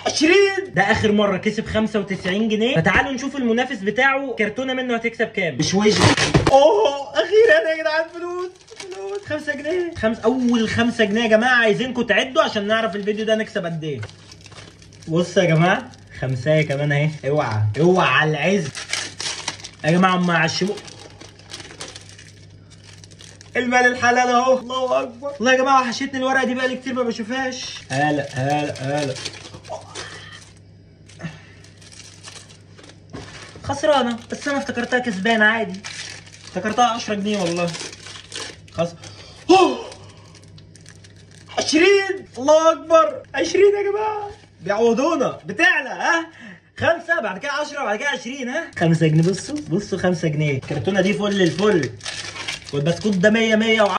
20 ده اخر مره كسب 95 جنيه فتعالوا نشوف المنافس بتاعه كرتونه منه هتكسب كام مش وجه اوه اخيرا يا جدعان فلوس فلوس 5 جنيه خمس اول 5 جنيه يا جماعه عايزينكم تعدوا عشان نعرف الفيديو ده نكسب قد ايه بص يا جماعه خمسايه كمان اهي اوعى اوعى على العز يا جماعه هم عشموا المال الحلال اهو الله اكبر والله يا جماعه وحشتني الورقه دي بقالي كتير ما بشوفهاش هلا هلا هلا خسرانه بس انا افتكرتها كسبانه عادي افتكرتها 10 جنيه والله خلاص أوه. 20 الله اكبر 20 يا جماعه بيعوضونا بتعلى ها خمسة بعد كده 10 بعد كده 20 ها 5 جنيه بصوا بصوا 5 جنيه الكرتونة دي فل الفل والبسكوت ده 100 100